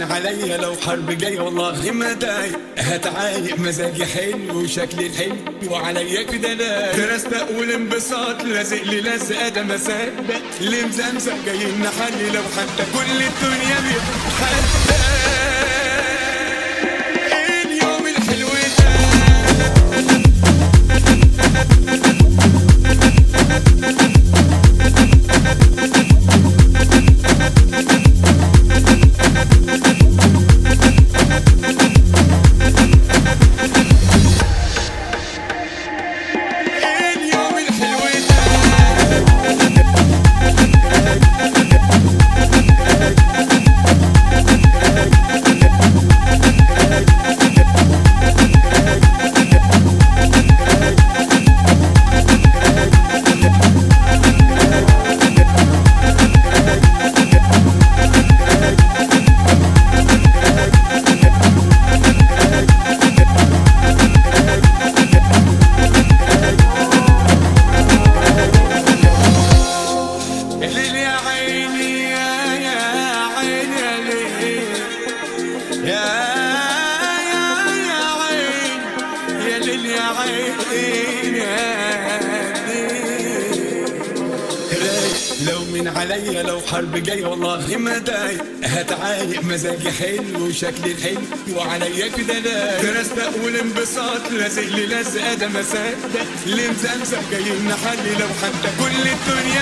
من عليا لو حرب جاي والله ما دايق هتعايق مزاجي حلو وشكلي حلو وعليا كده لا درست والانبساط لازق لي لازقه ده ما صدق اللي مزمزق جاي نحلي لو حتى كل الدنيا بيتحدى اليوم الحلو ده اليوم الحلو ده الليل يا عيني يا يا عيني يا ليل يا يا يا عين يا ليل يا عين يا ليل لو من عليا لو حرب جاي والله ما دايق هتعايق مزاجي حلو وشكلي حلو وعليا كده لا درست والانبساط لازق لي لازقه ده ما صدق اللي مزمزق جاي نحلي لو حتى كل الدنيا